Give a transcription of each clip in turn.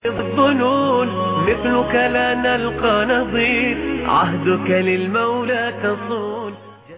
الظنون مثلك لا نلقى نظير عهدك للمولى تصون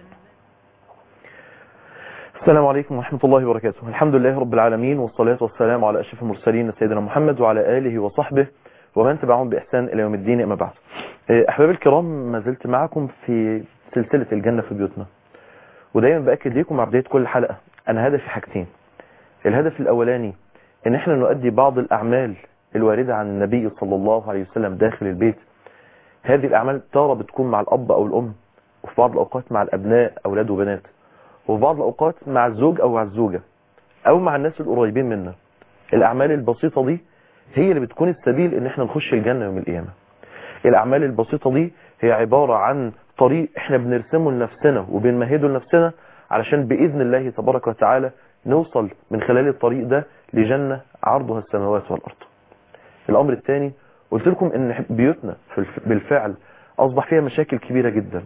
السلام عليكم ورحمة الله وبركاته الحمد لله رب العالمين والصلاة والسلام على أشرف المرسلين سيدنا محمد وعلى آله وصحبه ومن تبعهم بإحسان إلى يوم الدين أما بعد أحباب الكرام ما زلت معكم في سلسلة الجنة في بيوتنا ودايما بأكد لكم مع بداية كل حلقة أنا هدفي حاجتين الهدف الأولاني إن احنا نؤدي بعض الأعمال الواردة عن النبي صلى الله عليه وسلم داخل البيت هذه الأعمال تارة بتكون مع الأب أو الأم وفي بعض الأوقات مع الأبناء أولاد وبنات وفي بعض الأوقات مع الزوج أو مع الزوجة أو مع الناس القريبين منا الأعمال البسيطة دي هي اللي بتكون السبيل إن احنا نخش الجنة يوم القيامة الأعمال البسيطة دي هي عبارة عن طريق احنا بنرسمه لنفسنا وبنمهده لنفسنا علشان بإذن الله تبارك وتعالى نوصل من خلال الطريق ده لجنة عرضها السماوات والأرض الأمر الثاني قلت لكم إن بيوتنا بالفعل أصبح فيها مشاكل كبيرة جدا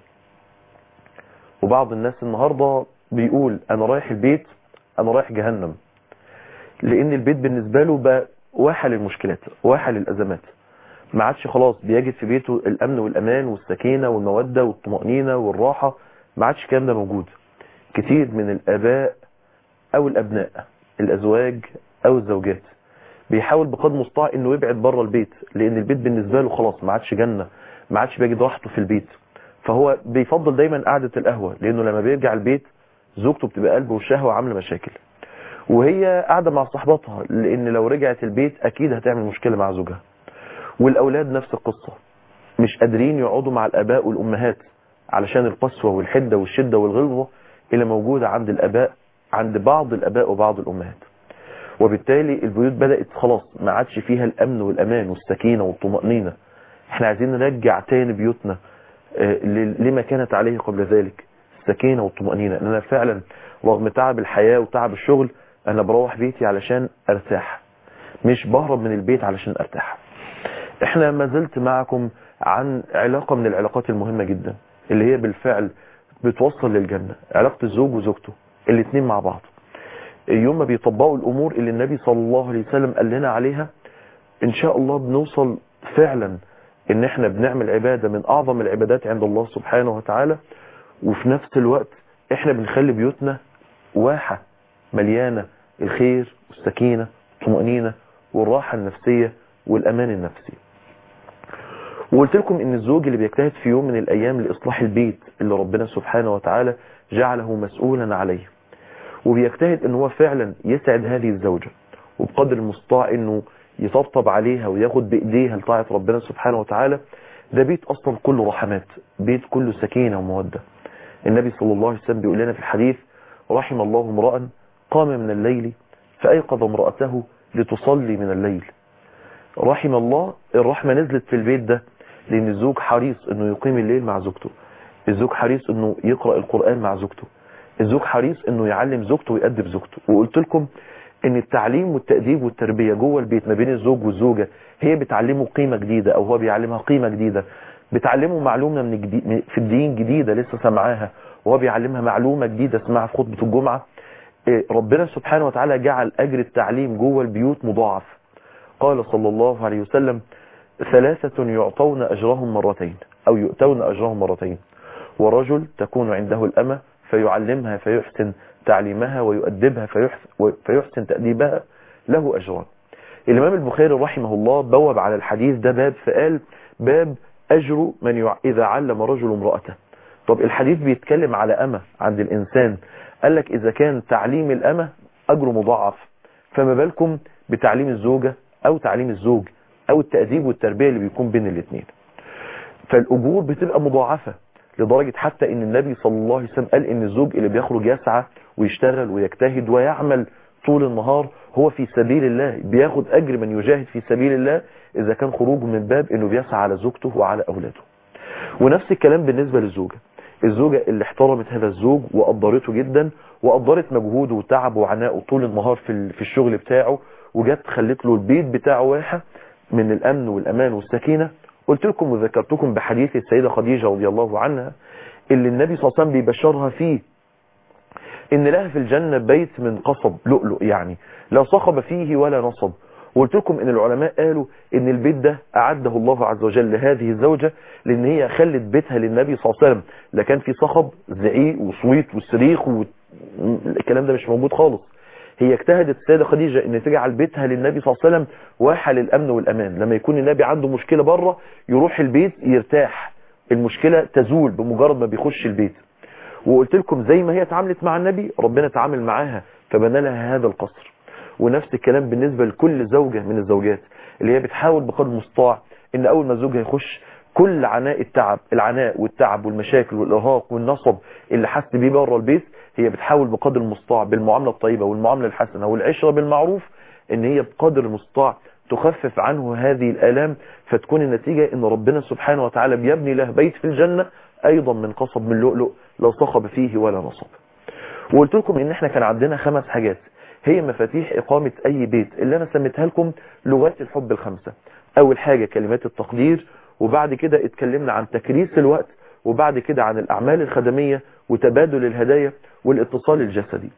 وبعض الناس النهاردة بيقول أنا رايح البيت أنا رايح جهنم لأن البيت بالنسبة له بقى واحة للمشكلات واحة للأزمات ما عادش خلاص بيجد في بيته الأمن والأمان والسكينة والمودة والطمأنينة والراحة ما عادش الكلام ده موجود كتير من الآباء أو الأبناء الأزواج أو الزوجات بيحاول بقدر المستطاع انه يبعد بره البيت لان البيت بالنسبه له خلاص ما عادش جنه ما عادش بيجد راحته في البيت فهو بيفضل دايما قعده القهوه لانه لما بيرجع البيت زوجته بتبقى قلبه والشهوه عامله مشاكل وهي قاعده مع صاحباتها لان لو رجعت البيت اكيد هتعمل مشكله مع زوجها والاولاد نفس القصه مش قادرين يقعدوا مع الاباء والامهات علشان القسوه والحده والشده والغلظه اللي موجوده عند الاباء عند بعض الاباء وبعض الامهات وبالتالي البيوت بدأت خلاص ما عادش فيها الأمن والأمان والسكينة والطمأنينة احنا عايزين نرجع تاني بيوتنا لما كانت عليه قبل ذلك السكينة والطمأنينة ان انا فعلا رغم تعب الحياة وتعب الشغل انا بروح بيتي علشان ارتاح مش بهرب من البيت علشان ارتاح احنا ما زلت معكم عن علاقة من العلاقات المهمة جدا اللي هي بالفعل بتوصل للجنة علاقة الزوج وزوجته الاتنين مع بعض يوم ما بيطبقوا الامور اللي النبي صلى الله عليه وسلم قال لنا عليها ان شاء الله بنوصل فعلا ان احنا بنعمل عبادة من اعظم العبادات عند الله سبحانه وتعالى وفي نفس الوقت احنا بنخلي بيوتنا واحة مليانة الخير والسكينة والطمأنينة والراحة النفسية والامان النفسي وقلت لكم ان الزوج اللي بيجتهد في يوم من الايام لاصلاح البيت اللي ربنا سبحانه وتعالى جعله مسؤولا عليه وبيجتهد ان هو فعلا يسعد هذه الزوجة وبقدر المستطاع انه يطبطب عليها وياخد بايديها لطاعة ربنا سبحانه وتعالى ده بيت اصلا كله رحمات بيت كله سكينة ومودة النبي صلى الله عليه وسلم بيقول لنا في الحديث رحم الله امرأ قام من الليل فايقظ امرأته لتصلي من الليل رحم الله الرحمة نزلت في البيت ده لان الزوج حريص انه يقيم الليل مع زوجته الزوج حريص انه يقرأ القرآن مع زوجته الزوج حريص انه يعلم زوجته ويأدب زوجته وقلت لكم ان التعليم والتأديب والتربية جوه البيت ما بين الزوج والزوجة هي بتعلمه قيمة جديدة او هو بيعلمها قيمة جديدة بتعلمه معلومة من جديد في الدين جديدة لسه سمعاها وهو بيعلمها معلومة جديدة اسمعها في خطبة الجمعة ربنا سبحانه وتعالى جعل اجر التعليم جوه البيوت مضاعف قال صلى الله عليه وسلم ثلاثة يعطون اجرهم مرتين او يؤتون اجرهم مرتين ورجل تكون عنده الامة فيعلمها فيحسن تعليمها ويؤدبها فيحسن, فيحسن تأديبها له أجران الإمام البخاري رحمه الله بوب على الحديث ده باب فقال باب أجر من يع... إذا علم رجل امرأته طب الحديث بيتكلم على أمة عند الإنسان قال لك إذا كان تعليم الأمة أجر مضاعف فما بالكم بتعليم الزوجة أو تعليم الزوج أو التأديب والتربية اللي بيكون بين الاثنين فالأجور بتبقى مضاعفة لدرجة حتى ان النبي صلى الله عليه وسلم قال ان الزوج اللي بيخرج يسعى ويشتغل ويجتهد ويعمل طول النهار هو في سبيل الله بياخد اجر من يجاهد في سبيل الله اذا كان خروجه من باب انه بيسعى على زوجته وعلى اولاده ونفس الكلام بالنسبة للزوجة الزوجة اللي احترمت هذا الزوج وقدرته جدا وقدرت مجهوده وتعبه وعناءه طول النهار في في الشغل بتاعه وجت خلت له البيت بتاعه واحة من الامن والامان والسكينة قلت لكم وذكرتكم بحديث السيدة خديجة رضي الله عنها اللي النبي صلى الله عليه وسلم بيبشرها فيه ان لها في الجنة بيت من قصب لؤلؤ يعني لا صخب فيه ولا نصب وقلت لكم ان العلماء قالوا ان البيت ده اعده الله عز وجل لهذه الزوجة لان هي خلت بيتها للنبي صلى الله عليه وسلم لا كان في صخب زعيق وصويت والصريخ والكلام ده مش موجود خالص هي اجتهدت السيدة خديجة ان تجعل بيتها للنبي صلى الله عليه وسلم واحة للامن والامان لما يكون النبي عنده مشكلة بره يروح البيت يرتاح المشكلة تزول بمجرد ما بيخش البيت وقلت لكم زي ما هي اتعاملت مع النبي ربنا تعامل معاها فبنى لها هذا القصر ونفس الكلام بالنسبة لكل زوجة من الزوجات اللي هي بتحاول بقدر المستطاع ان اول ما زوجها يخش كل عناء التعب العناء والتعب والمشاكل والارهاق والنصب اللي حس بيه بره البيت هي بتحاول بقدر المستطاع بالمعاملة الطيبة والمعاملة الحسنة والعشرة بالمعروف ان هي بقدر المستطاع تخفف عنه هذه الآلام فتكون النتيجة ان ربنا سبحانه وتعالى بيبني له بيت في الجنة ايضا من قصب من لؤلؤ لا صخب فيه ولا نصب وقلت لكم ان احنا كان عندنا خمس حاجات هي مفاتيح اقامة اي بيت اللي انا سميتها لكم لغات الحب الخمسة اول حاجة كلمات التقدير وبعد كده اتكلمنا عن تكريس الوقت وبعد كده عن الاعمال الخدمية وتبادل الهدايا والاتصال الجسدي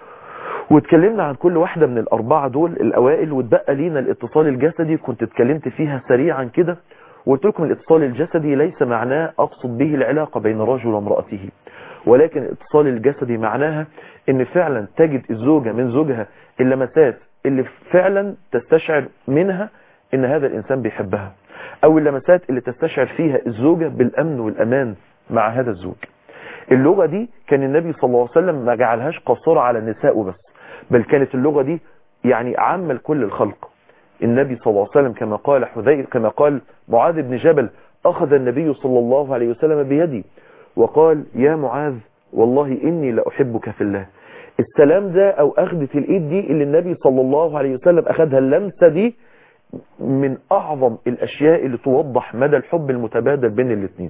واتكلمنا عن كل واحدة من الاربعة دول الاوائل واتبقى لينا الاتصال الجسدي كنت اتكلمت فيها سريعا كده وقلت لكم الاتصال الجسدي ليس معناه اقصد به العلاقة بين الرجل وامرأته ولكن الاتصال الجسدي معناها ان فعلا تجد الزوجة من زوجها اللمسات اللي فعلا تستشعر منها ان هذا الانسان بيحبها او اللمسات اللي تستشعر فيها الزوجة بالامن والامان مع هذا الزوج اللغة دي كان النبي صلى الله عليه وسلم ما جعلهاش قصيرة على النساء وبس بل كانت اللغة دي يعني عامة لكل الخلق النبي صلى الله عليه وسلم كما قال حذيفة كما قال معاذ بن جبل أخذ النبي صلى الله عليه وسلم بيدي وقال يا معاذ والله إني لأحبك في الله السلام ده أو أخذة الإيد دي اللي النبي صلى الله عليه وسلم أخذها اللمسة دي من أعظم الأشياء اللي توضح مدى الحب المتبادل بين الاثنين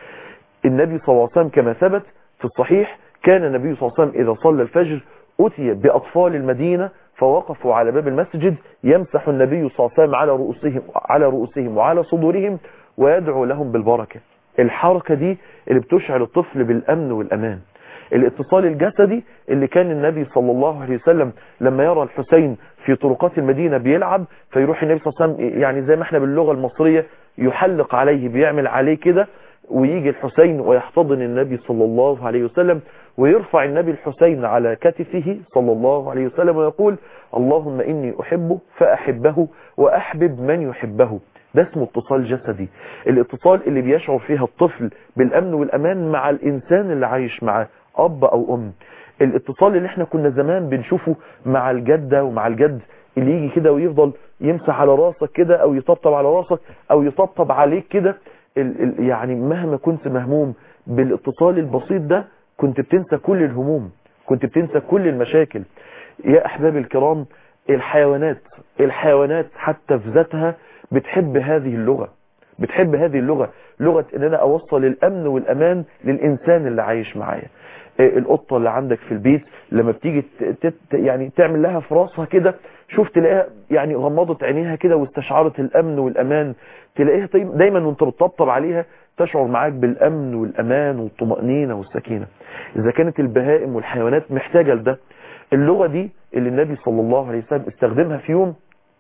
النبي صلى الله عليه وسلم كما ثبت في الصحيح كان النبي صلى الله عليه وسلم إذا صلى الفجر أتي بأطفال المدينة فوقفوا على باب المسجد يمسح النبي صلى الله عليه وسلم على رؤوسهم على رؤوسهم وعلى صدورهم ويدعو لهم بالبركة الحركة دي اللي بتشعر الطفل بالأمن والأمان الاتصال الجسدي اللي كان النبي صلى الله عليه وسلم لما يرى الحسين في طرقات المدينة بيلعب فيروح النبي صلى الله عليه وسلم يعني زي ما احنا باللغة المصرية يحلق عليه بيعمل عليه كده ويجي الحسين ويحتضن النبي صلى الله عليه وسلم ويرفع النبي الحسين على كتفه صلى الله عليه وسلم ويقول اللهم إني أحبه فأحبه وأحبب من يحبه ده اسمه اتصال جسدي الاتصال اللي بيشعر فيها الطفل بالأمن والأمان مع الإنسان اللي عايش معاه أب أو أم الاتصال اللي احنا كنا زمان بنشوفه مع الجدة ومع الجد اللي يجي كده ويفضل يمسح على راسك كده او يطبطب على راسك او يطبطب عليك كده ال ال يعني مهما كنت مهموم بالاتصال البسيط ده كنت بتنسى كل الهموم كنت بتنسى كل المشاكل يا احبابي الكرام الحيوانات الحيوانات حتى في ذاتها بتحب هذه اللغة بتحب هذه اللغة لغة ان انا اوصل الامن والامان للانسان اللي عايش معايا القطة اللي عندك في البيت لما بتيجي تت يعني تعمل لها في راسها كده شوف تلاقيها يعني غمضت عينيها كده واستشعرت الامن والامان تلاقيها دايما وانت بتطبطب عليها تشعر معاك بالامن والامان والطمأنينة والسكينة اذا كانت البهائم والحيوانات محتاجة لده اللغة دي اللي النبي صلى الله عليه وسلم استخدمها في يوم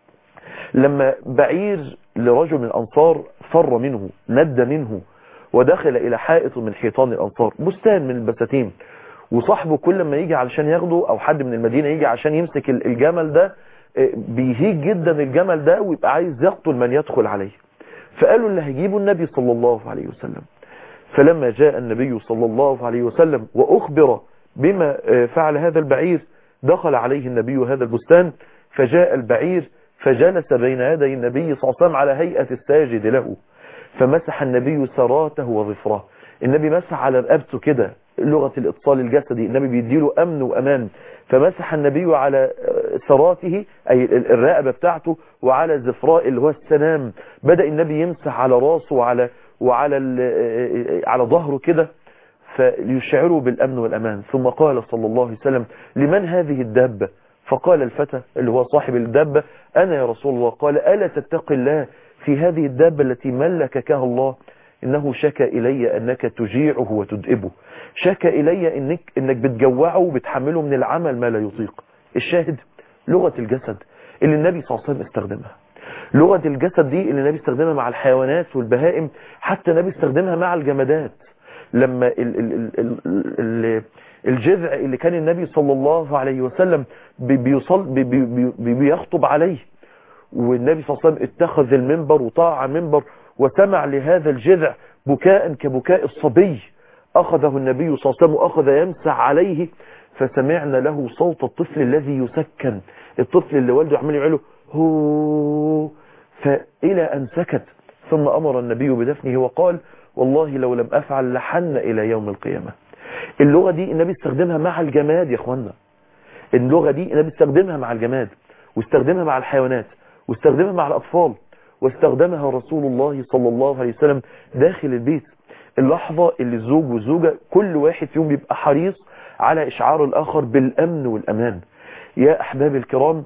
لما بعير لرجل من الانصار فر منه ند منه ودخل الى حائط من حيطان الانصار بستان من البساتين وصاحبه كل ما يجي علشان ياخده او حد من المدينة يجي عشان يمسك الجمل ده بيهيج جدا الجمل ده ويبقى عايز يقتل من يدخل عليه فقالوا اللي هيجيبه النبي صلى الله عليه وسلم فلما جاء النبي صلى الله عليه وسلم واخبر بما فعل هذا البعير دخل عليه النبي هذا البستان فجاء البعير فجلس بين يدي النبي صلى الله عليه وسلم على هيئة الساجد له فمسح النبي سراته وظفره النبي مسح على رقبته كده لغة الاتصال الجسدي النبي بيديله امن وامان فمسح النبي على سراته اي الرقبة بتاعته وعلى زفراء اللي هو السنام بدأ النبي يمسح على راسه وعلى وعلى على ظهره كده فليشعروا بالامن والامان ثم قال صلى الله عليه وسلم لمن هذه الدابة فقال الفتى اللي هو صاحب الدابة انا يا رسول الله قال الا تتقي الله في هذه الدابة التي ملككها الله إنه شكى إلي أنك تجيعه وتدئبه شكى إلي إنك, إنك بتجوعه وبتحمله من العمل ما لا يطيق الشاهد لغة الجسد اللي النبي صلى الله عليه وسلم استخدمها لغة الجسد دي اللي النبي استخدمها مع الحيوانات والبهائم حتى النبي استخدمها مع الجمادات لما ال ال ال ال ال الجذع اللي كان النبي صلى الله عليه وسلم بي- بيصل بي بي بي بيخطب عليه والنبي صلى الله عليه وسلم اتخذ المنبر وطاع منبر وسمع لهذا الجذع بكاء كبكاء الصبي أخذه النبي صلى الله عليه وسلم وأخذ يمسح عليه فسمعنا له صوت الطفل الذي يسكن الطفل اللي والده عمال يعمله هو فإلى أن سكت ثم أمر النبي بدفنه وقال والله لو لم أفعل لحن إلى يوم القيامة اللغة دي النبي استخدمها مع الجماد يا اخوانا اللغة دي النبي استخدمها مع الجماد واستخدمها مع الحيوانات واستخدمها مع الأطفال واستخدمها رسول الله صلى الله عليه وسلم داخل البيت اللحظة اللي الزوج والزوجة كل واحد فيهم بيبقى حريص على إشعار الآخر بالأمن والأمان يا أحباب الكرام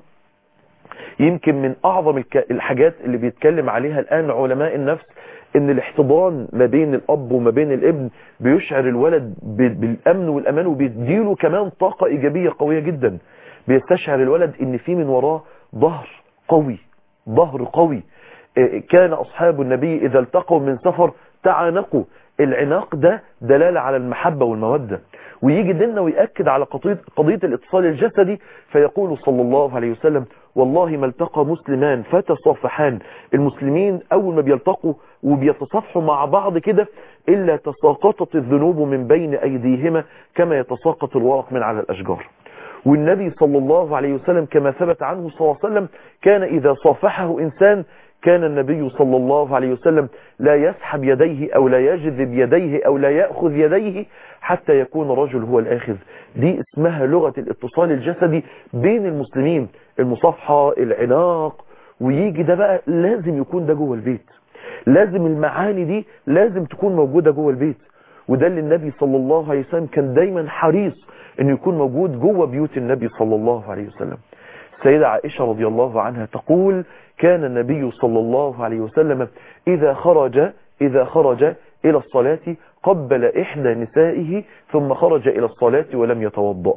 يمكن من أعظم الك- الحاجات اللي بيتكلم عليها الآن علماء النفس ان الاحتضان ما بين الاب وما بين الابن بيشعر الولد ب- بالامن والامان وبيديله كمان طاقة ايجابية قوية جدا بيستشعر الولد ان في من وراه ظهر قوي ظهر قوي إيه، كان اصحاب النبي اذا التقوا من سفر تعانقوا العناق ده دلالة على المحبة والمودة ويجي ديننا ويأكد على قضية, قضية الاتصال الجسدي فيقول صلى الله عليه وسلم والله ما التقى مسلمان فتصافحان المسلمين أول ما بيلتقوا وبيتصافحوا مع بعض كده إلا تساقطت الذنوب من بين أيديهما كما يتساقط الورق من على الأشجار والنبي صلى الله عليه وسلم كما ثبت عنه صلى الله عليه وسلم كان إذا صافحه إنسان كان النبي صلى الله عليه وسلم لا يسحب يديه أو لا يجذب يديه أو لا يأخذ يديه حتى يكون رجل هو الآخذ دي اسمها لغة الاتصال الجسدي بين المسلمين المصافحة العناق ويجي ده بقى لازم يكون ده جوه البيت لازم المعاني دي لازم تكون موجودة جوه البيت وده اللي النبي صلى الله عليه وسلم كان دايما حريص انه يكون موجود جوه بيوت النبي صلى الله عليه وسلم السيدة عائشة رضي الله عنها تقول كان النبي صلى الله عليه وسلم إذا خرج إذا خرج إلى الصلاة قبل إحدى نسائه ثم خرج إلى الصلاة ولم يتوضأ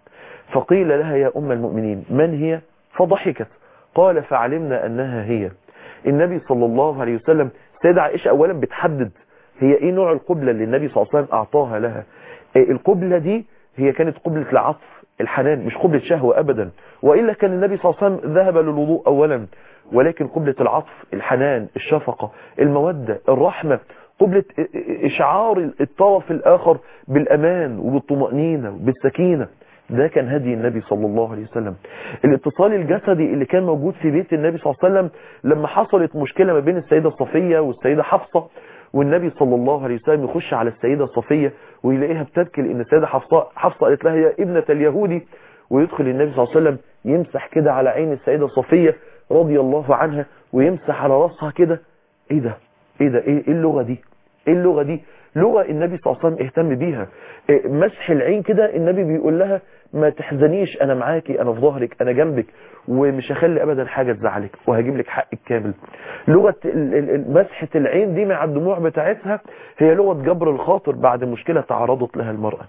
فقيل لها يا أم المؤمنين من هي فضحكت قال فعلمنا أنها هي النبي صلى الله عليه وسلم السيدة عائشة أولا بتحدد هي إيه نوع القبلة اللي النبي صلى الله عليه وسلم أعطاها لها إيه القبلة دي هي كانت قبلة العطف الحنان مش قبلة شهوة أبدا وإلا كان النبي صلى الله عليه وسلم ذهب للوضوء أولا ولكن قبلة العطف الحنان الشفقة المودة الرحمة قبلة إشعار الطرف الآخر بالأمان وبالطمأنينة وبالسكينة ده كان هدي النبي صلى الله عليه وسلم الاتصال الجسدي اللي كان موجود في بيت النبي صلى الله عليه وسلم لما حصلت مشكلة ما بين السيدة صفية والسيدة حفصة والنبي صلى الله عليه وسلم يخش على السيدة صفية ويلاقيها بتبكي لان السيدة حفصة, حفصة قالت لها يا ابنة اليهودي ويدخل النبي صلى الله عليه وسلم يمسح كده على عين السيدة صفية رضي الله عنها ويمسح على راسها كده ايه ده ايه ده ايه اللغة دي ايه اللغة دي لغة النبي صلى الله عليه وسلم اهتم بيها إيه مسح العين كده النبي بيقول لها ما تحزنيش انا معاكي انا في ظهرك انا جنبك ومش هخلي ابدا حاجة تزعلك وهجيب لك حقك كامل لغة مسحة العين دي مع الدموع بتاعتها هي لغة جبر الخاطر بعد مشكلة تعرضت لها المرأة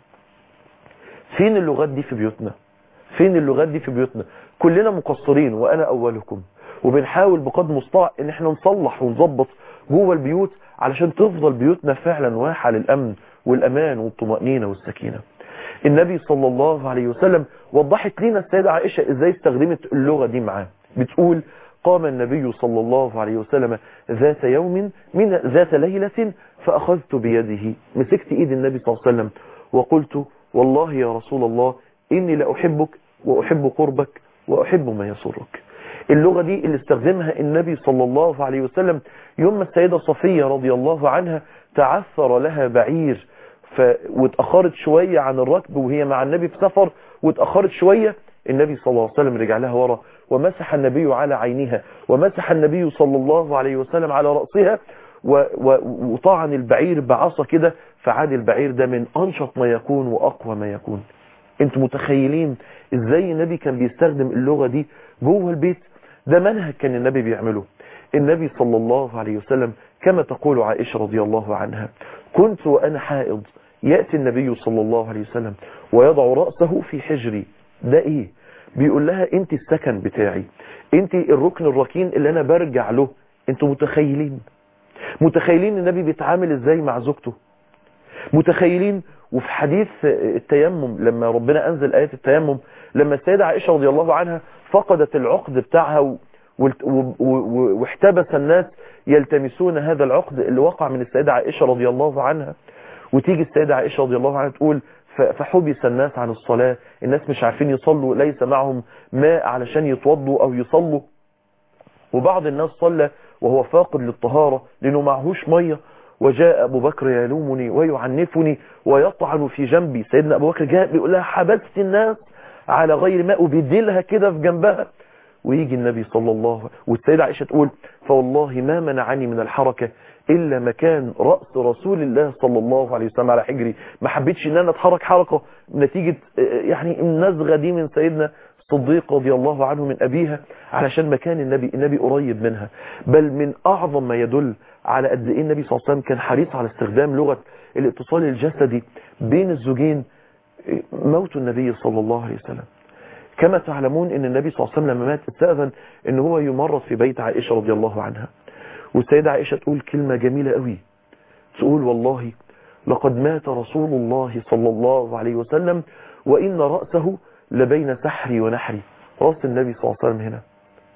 فين اللغات دي في بيوتنا فين اللغات دي في بيوتنا كلنا مقصرين وانا اولكم وبنحاول بقدر المستطاع ان احنا نصلح ونظبط جوه البيوت علشان تفضل بيوتنا فعلا واحة للامن والامان والطمأنينة والسكينة النبي صلى الله عليه وسلم وضحت لنا السيدة عائشة ازاي استخدمت اللغة دي معاه بتقول قام النبي صلى الله عليه وسلم ذات يوم من ذات ليلة فأخذت بيده مسكت ايد النبي صلى الله عليه وسلم وقلت والله يا رسول الله إني لأحبك وأحب قربك وأحب ما يسرك اللغة دي اللي استخدمها النبي صلى الله عليه وسلم يوم السيدة صفية رضي الله عنها تعثر لها بعير ف... واتأخرت شوية عن الركب وهي مع النبي في سفر واتأخرت شوية النبي صلى الله عليه وسلم رجع لها ورا ومسح النبي على عينها ومسح النبي صلى الله عليه وسلم على رأسها و... و... وطعن البعير بعصا كده فعاد البعير ده من أنشط ما يكون وأقوى ما يكون انتوا متخيلين ازاي النبي كان بيستخدم اللغة دي جوه البيت ده منهج كان النبي بيعمله النبي صلى الله عليه وسلم كما تقول عائشة رضي الله عنها كنت وأنا حائض يأتي النبي صلى الله عليه وسلم ويضع رأسه في حجري ده ايه بيقول لها انت السكن بتاعي انت الركن الركين اللي انا برجع له انتوا متخيلين متخيلين النبي بيتعامل ازاي مع زوجته متخيلين وفي حديث التيمم لما ربنا انزل ايات التيمم لما السيدة عائشة رضي الله عنها فقدت العقد بتاعها و... و... و... واحتبس الناس يلتمسون هذا العقد اللي وقع من السيدة عائشة رضي الله عنها وتيجي السيدة عائشة رضي الله عنها تقول فحبس الناس عن الصلاة الناس مش عارفين يصلوا ليس معهم ماء علشان يتوضوا او يصلوا وبعض الناس صلى وهو فاقد للطهارة لانه معهوش مية وجاء ابو بكر يلومني ويعنفني ويطعن في جنبي سيدنا ابو بكر جاء بيقول لها حبست الناس على غير ماء وبيديلها كده في جنبها ويجي النبي صلى الله عليه وسلم والسيدة عائشة تقول فوالله ما منعني من الحركة إلا مكان رأس رسول الله صلى الله عليه وسلم على حجري ما حبيتش ان انا اتحرك حركة نتيجة يعني النزغة دي من سيدنا الصديق رضي الله عنه من أبيها علشان مكان النبي النبي قريب منها بل من أعظم ما يدل على قد إيه النبي صلى الله عليه وسلم كان حريص على استخدام لغة الاتصال الجسدي بين الزوجين موت النبي صلى الله عليه وسلم كما تعلمون ان النبي صلى الله عليه وسلم لما مات استأذن ان هو يمرض في بيت عائشة رضي الله عنها والسيدة عائشة تقول كلمة جميلة قوي تقول والله لقد مات رسول الله صلى الله عليه وسلم وإن رأسه لبين سحري ونحري رأس النبي صلى الله عليه وسلم هنا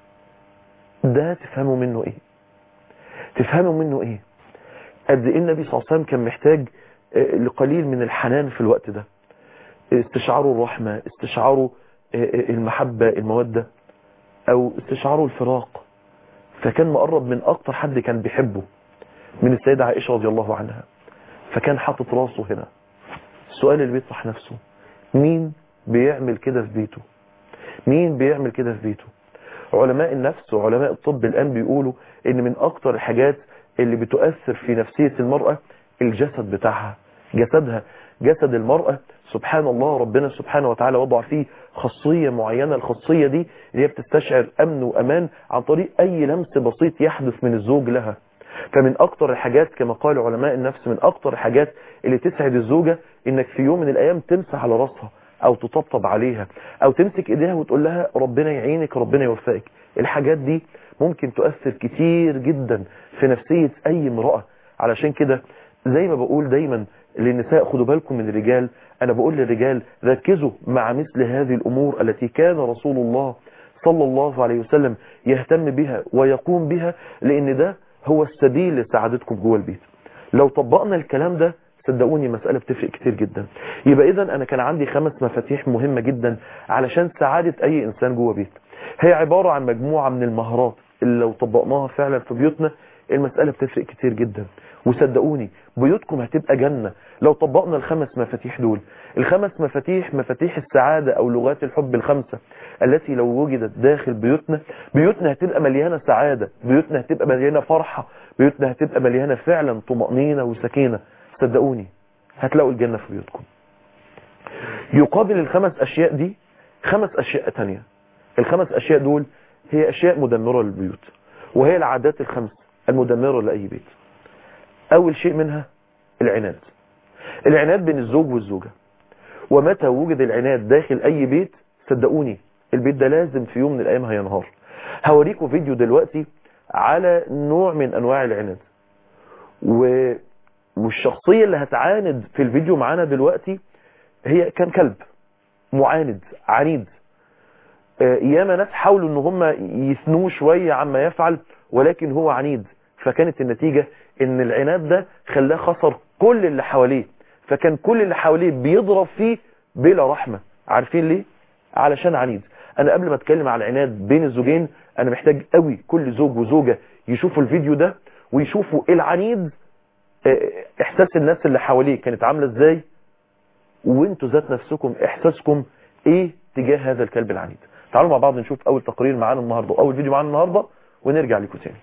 ده تفهموا منه ايه تفهموا منه ايه قد ايه النبي صلى الله عليه وسلم كان محتاج لقليل من الحنان في الوقت ده استشعاره الرحمة استشعاره المحبة المودة او استشعاره الفراق فكان مقرب من اكتر حد كان بيحبه من السيدة عائشة رضي الله عنها فكان حاطط راسه هنا السؤال اللي بيطرح نفسه مين بيعمل كده في بيته مين بيعمل كده في بيته علماء النفس وعلماء الطب الآن بيقولوا ان من اكتر الحاجات اللي بتؤثر في نفسية المرأة الجسد بتاعها جسدها جسد المرأة سبحان الله ربنا سبحانه وتعالى وضع فيه خاصية معينة الخاصية دي اللي هي بتستشعر امن وامان عن طريق اي لمس بسيط يحدث من الزوج لها فمن اكتر الحاجات كما قال علماء النفس من اكتر الحاجات اللي تسعد الزوجة انك في يوم من الايام تمسح على راسها او تطبطب عليها او تمسك ايديها وتقول لها ربنا يعينك ربنا يوفقك الحاجات دي ممكن تؤثر كتير جدا في نفسية اي امرأة علشان كده زي ما بقول دايما للنساء خدوا بالكم من الرجال انا بقول للرجال ركزوا مع مثل هذه الامور التي كان رسول الله صلى الله عليه وسلم يهتم بها ويقوم بها لان ده هو السبيل لسعادتكم جوه البيت لو طبقنا الكلام ده صدقوني مسألة بتفرق كتير جدا يبقى اذا انا كان عندي خمس مفاتيح مهمة جدا علشان سعادة اي انسان جوه بيت هي عبارة عن مجموعة من المهارات اللي لو طبقناها فعلا في بيوتنا المسألة بتفرق كتير جدا وصدقوني بيوتكم هتبقى جنة لو طبقنا الخمس مفاتيح دول الخمس مفاتيح مفاتيح السعادة او لغات الحب الخمسة التي لو وجدت داخل بيوتنا بيوتنا هتبقى مليانة سعادة بيوتنا هتبقى مليانة فرحة بيوتنا هتبقى مليانة فعلا طمأنينة وسكينة صدقوني هتلاقوا الجنة في بيوتكم يقابل الخمس اشياء دي خمس اشياء تانية الخمس اشياء دول هي اشياء مدمرة للبيوت وهي العادات الخمس المدمرة لأي بيت اول شيء منها العناد العناد بين الزوج والزوجة ومتى وجد العناد داخل اي بيت صدقوني البيت ده لازم في يوم من الايام هينهار هوريكم فيديو دلوقتي على نوع من انواع العناد و... والشخصية اللي هتعاند في الفيديو معانا دلوقتي هي كان كلب معاند عنيد ياما ناس حاولوا ان هم يثنوه شوية عما يفعل ولكن هو عنيد فكانت النتيجة ان العناد ده خلاه خسر كل اللي حواليه فكان كل اللي حواليه بيضرب فيه بلا رحمة عارفين ليه علشان عنيد انا قبل ما اتكلم على العناد بين الزوجين انا محتاج قوي كل زوج وزوجة يشوفوا الفيديو ده ويشوفوا العنيد احساس الناس اللي حواليه كانت عاملة ازاي وانتوا ذات نفسكم احساسكم ايه تجاه هذا الكلب العنيد تعالوا مع بعض نشوف اول تقرير معانا النهاردة اول فيديو معانا النهاردة ونرجع لكم تاني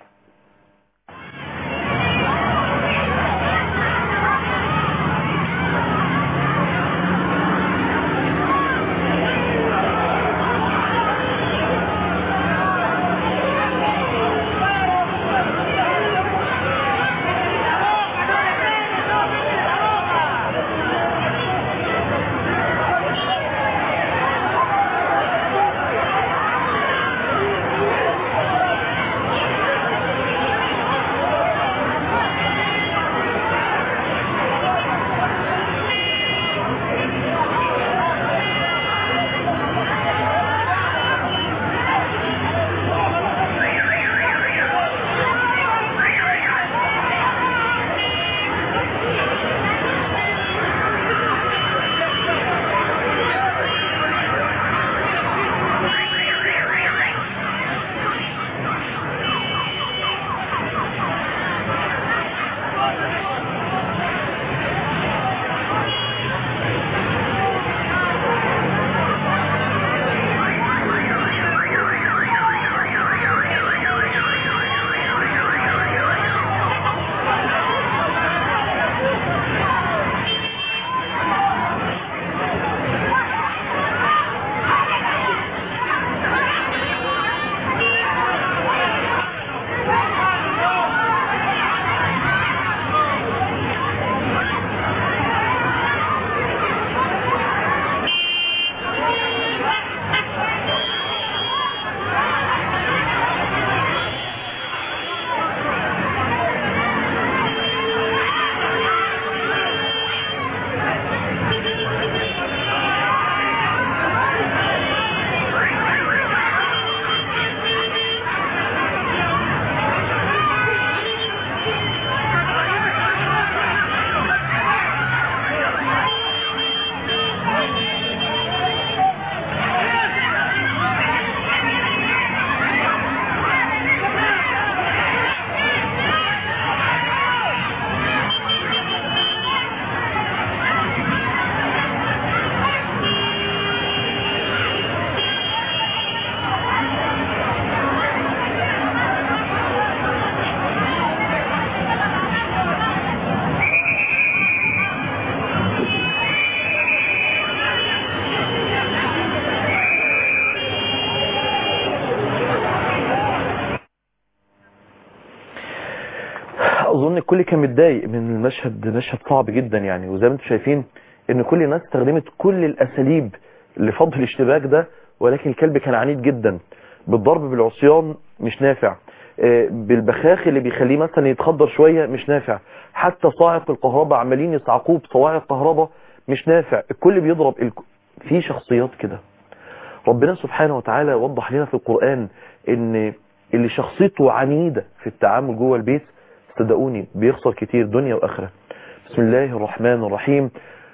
اظن الكل كان متضايق من المشهد مشهد صعب جدا يعني وزي ما انتم شايفين ان كل الناس استخدمت كل الاساليب لفض الاشتباك ده ولكن الكلب كان عنيد جدا بالضرب بالعصيان مش نافع آه، بالبخاخ اللي بيخليه مثلا يتخدر شوية مش نافع حتى صاعق الكهرباء عمالين يصعقوه بصواعق كهرباء مش نافع الكل بيضرب الك... في شخصيات كده ربنا سبحانه وتعالى وضح لنا في القرآن ان اللي شخصيته عنيدة في التعامل جوه البيت صدقوني بيخسر كتير دنيا واخره بسم الله الرحمن الرحيم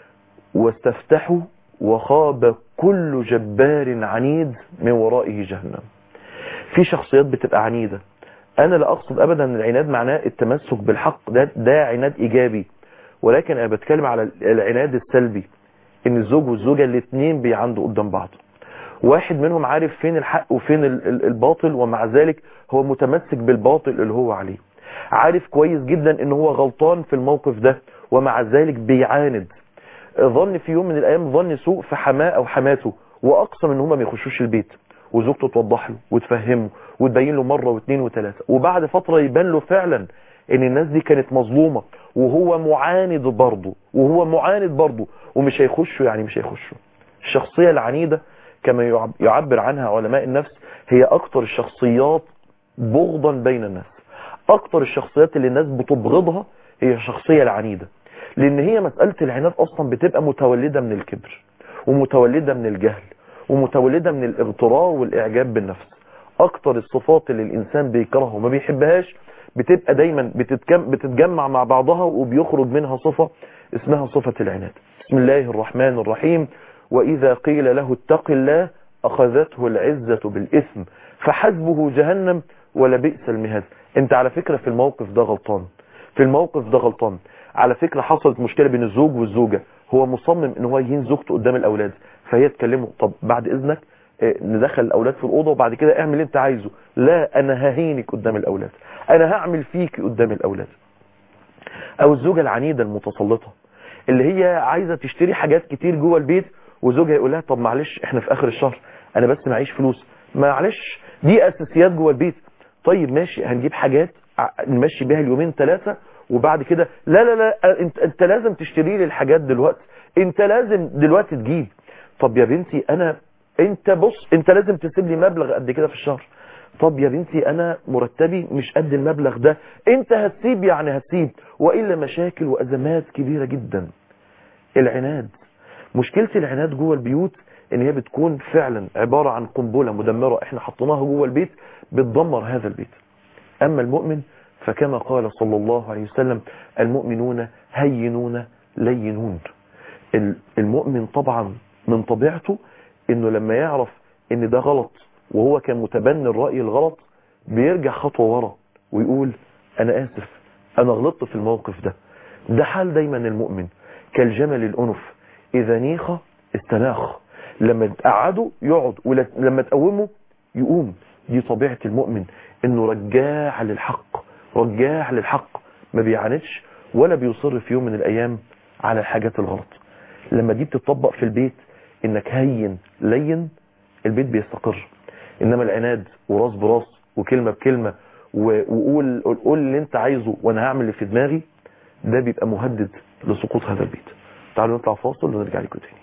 واستفتحوا وخاب كل جبار عنيد من ورائه جهنم في شخصيات بتبقى عنيدة انا لا اقصد ابدا ان العناد معناه التمسك بالحق ده, ده عناد ايجابي ولكن انا بتكلم على العناد السلبي ان الزوج والزوجة الاثنين بيعندوا قدام بعض واحد منهم عارف فين الحق وفين ال- ال- الباطل ومع ذلك هو متمسك بالباطل اللي هو عليه عارف كويس جدا ان هو غلطان في الموقف ده ومع ذلك بيعاند ظن في يوم من الايام ظن سوء في حماه او حماته واقسم ان هما ما يخشوش البيت وزوجته توضح له وتفهمه وتبين له مره واثنين وثلاثه وبعد فتره يبان له فعلا ان الناس دي كانت مظلومه وهو معاند برضه وهو معاند برضه ومش هيخشوا يعني مش هيخشوا الشخصيه العنيده كما يعب- يعبر عنها علماء النفس هي اكتر الشخصيات بغضا بين الناس اكتر الشخصيات اللي الناس بتبغضها هي الشخصيه العنيده لان هي مساله العناد اصلا بتبقى متولده من الكبر ومتولده من الجهل ومتولده من الاغترار والاعجاب بالنفس اكتر الصفات اللي الانسان بيكرهها وما بيحبهاش بتبقى دايما بتتكم بتتجمع مع بعضها وبيخرج منها صفة اسمها صفة العناد بسم الله الرحمن الرحيم وإذا قيل له اتق الله أخذته العزة بالإثم فحسبه جهنم ولبئس المهاد انت على فكرة في الموقف ده غلطان في الموقف ده غلطان على فكرة حصلت مشكلة بين الزوج والزوجة هو مصمم ان هو يهين زوجته قدام الاولاد فهي تكلمه طب بعد اذنك اه، ندخل الاولاد في الاوضه وبعد كده اعمل اللي انت عايزه لا انا ههينك قدام الاولاد انا هعمل فيك قدام الاولاد او الزوجه العنيده المتسلطه اللي هي عايزه تشتري حاجات كتير جوه البيت وزوجها يقول لها طب معلش احنا في اخر الشهر انا بس معيش فلوس معلش دي اساسيات جوه البيت طيب ماشي هنجيب حاجات ع- نمشي بيها اليومين ثلاثه وبعد كده لا لا لا انت انت لازم تشتري لي الحاجات دلوقتي انت لازم دلوقتي تجيب طب يا بنتي انا انت بص انت لازم تسيب لي مبلغ قد كده في الشهر طب يا بنتي انا مرتبي مش قد المبلغ ده انت هتسيب يعني هتسيب والا مشاكل وازمات كبيره جدا العناد مشكله العناد جوه البيوت ان هي بتكون فعلا عباره عن قنبله مدمره احنا حطيناها جوه البيت بتدمر هذا البيت اما المؤمن فكما قال صلى الله عليه وسلم المؤمنون هينون لينون ال- المؤمن طبعا من طبيعته انه لما يعرف ان ده غلط وهو كان متبني الرأي الغلط بيرجع خطوة ورا ويقول انا اسف انا غلطت في الموقف ده ده حال دايما المؤمن كالجمل الانف اذا نيخ استناخ لما تقعده يقعد ولما تقومه يقوم دي طبيعة المؤمن انه رجاع للحق رجاع للحق ما بيعاندش ولا بيصر في يوم من الايام على الحاجات الغلط لما دي بتطبق في البيت انك هين لين البيت بيستقر انما العناد وراس براس وكلمة بكلمة و- وقول قول اللي انت عايزه وانا هعمل اللي في دماغي ده بيبقى مهدد لسقوط هذا البيت تعالوا نطلع فاصل ونرجع لكم تاني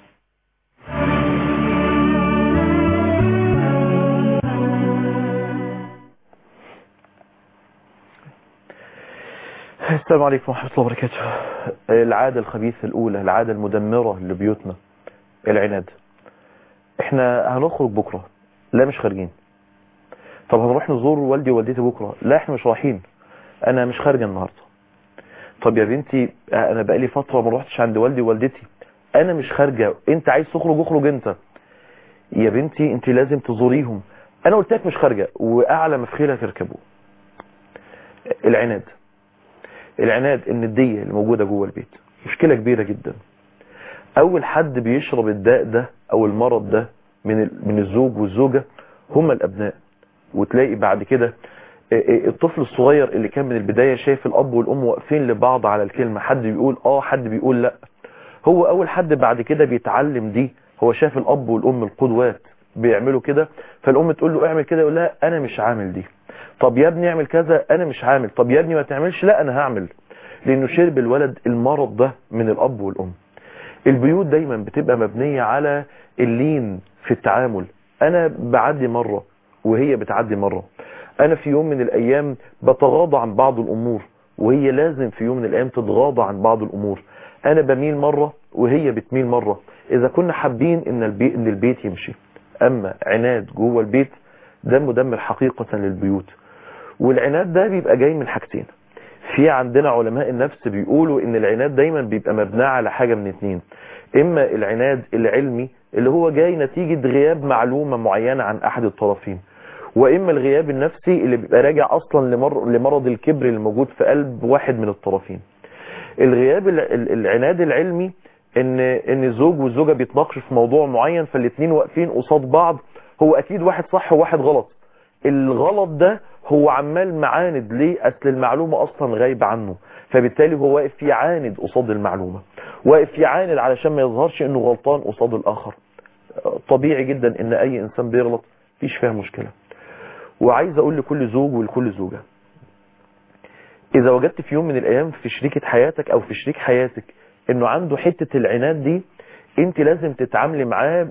السلام عليكم ورحمة الله وبركاته العادة الخبيثة الأولى العادة المدمرة لبيوتنا العناد احنا هنخرج بكرة لا مش خارجين طب هنروح نزور والدي ووالدتي بكرة لا احنا مش رايحين انا مش خارجة النهاردة طب يا بنتي انا بقالي فترة ما روحتش عند والدي ووالدتي انا مش خارجة انت عايز تخرج اخرج انت يا بنتي انت لازم تزوريهم انا قلت لك مش خارجة واعلى مفخيلة تركبوه العناد العناد الندية اللي موجودة جوه البيت مشكلة كبيرة جدا اول حد بيشرب الداء ده او المرض ده من ال- من الزوج والزوجة هما الابناء وتلاقي بعد كده الطفل الصغير اللي كان من البداية شايف الاب والام واقفين لبعض على الكلمة حد بيقول اه حد بيقول لا هو اول حد بعد كده بيتعلم دي هو شاف الاب والام القدوات بيعملوا كده فالام تقول له اعمل كده يقول لها انا مش عامل دي طب يا ابني اعمل كذا انا مش عامل طب يا ابني ما تعملش لا انا هعمل لانه شرب الولد المرض ده من الاب والام البيوت دايما بتبقى مبنية على اللين في التعامل انا بعدي مرة وهي بتعدي مرة انا في يوم من الايام بتغاضى عن بعض الامور وهي لازم في يوم من الايام تتغاضى عن بعض الامور انا بميل مرة وهي بتميل مرة اذا كنا حابين ان البيت, إن البيت يمشي اما عناد جوه البيت ده مدمر حقيقة للبيوت والعناد ده بيبقى جاي من حاجتين في عندنا علماء النفس بيقولوا ان العناد دايما بيبقى مبني على حاجة من اتنين اما العناد العلمي اللي هو جاي نتيجة غياب معلومة معينة عن احد الطرفين واما الغياب النفسي اللي بيبقى راجع اصلا لمر... لمرض الكبر اللي موجود في قلب واحد من الطرفين الغياب العناد العلمي ان ان الزوج والزوجه بيتناقشوا في موضوع معين فالاثنين واقفين قصاد بعض هو اكيد واحد صح وواحد غلط الغلط ده هو عمال معاند ليه اصل المعلومه اصلا غايبه عنه فبالتالي هو واقف يعاند قصاد المعلومه واقف يعاند علشان ما يظهرش انه غلطان قصاد الاخر طبيعي جدا ان اي انسان بيغلط مفيش فيها مشكله وعايز اقول لكل زوج ولكل زوجه اذا وجدت في يوم من الايام في شريكه حياتك او في شريك حياتك انه عنده حته العناد دي انت لازم تتعاملي معاه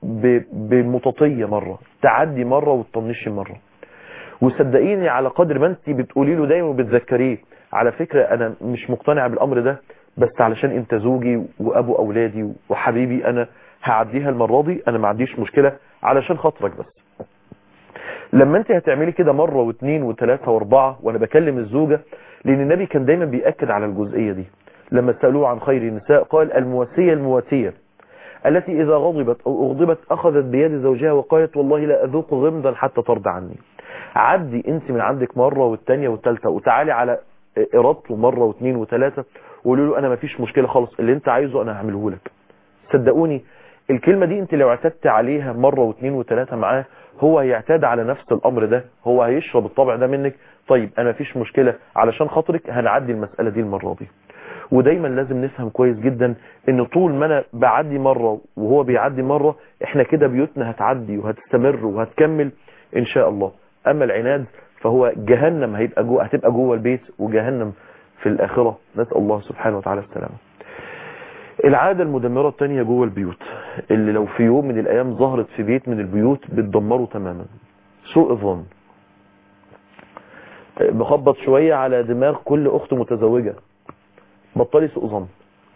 بمطاطيه مره تعدي مره وتطنشي مره وصدقيني على قدر ما انت بتقولي له دايما وبتذكريه على فكره انا مش مقتنع بالامر ده بس علشان انت زوجي وابو اولادي وحبيبي انا هعديها المره دي انا ما عنديش مشكله علشان خاطرك بس لما انت هتعملي كده مرة واثنين وثلاثة واربعة وانا بكلم الزوجة لان النبي كان دايما بيأكد على الجزئية دي لما سألوه عن خير النساء قال المواسية المواتية التي اذا غضبت او اغضبت اخذت بيد زوجها وقالت والله لا اذوق غمضا حتى ترضى عني عدي انت من عندك مرة والتانية والتالتة وتعالي على ارادته مرة واثنين وثلاثة وقولوا له انا مفيش مشكلة خالص اللي انت عايزه انا هعمله لك صدقوني الكلمة دي انت لو اعتدت عليها مرة واثنين وثلاثة معاه هو هيعتاد على نفس الامر ده هو هيشرب الطبع ده منك طيب انا مفيش مشكلة علشان خاطرك هنعدي المسألة دي المرة دي ودايما لازم نفهم كويس جدا ان طول ما انا بعدي مرة وهو بيعدي مرة احنا كده بيوتنا هتعدي وهتستمر وهتكمل ان شاء الله اما العناد فهو جهنم هيبقى جوه هتبقى جوه البيت وجهنم في الاخرة نسأل الله سبحانه وتعالى السلامة العادة المدمرة التانية جوه البيوت اللي لو في يوم من الايام ظهرت في بيت من البيوت بتدمره تماما سوء الظن بخبط شوية على دماغ كل اخت متزوجة بطلي سوء ظن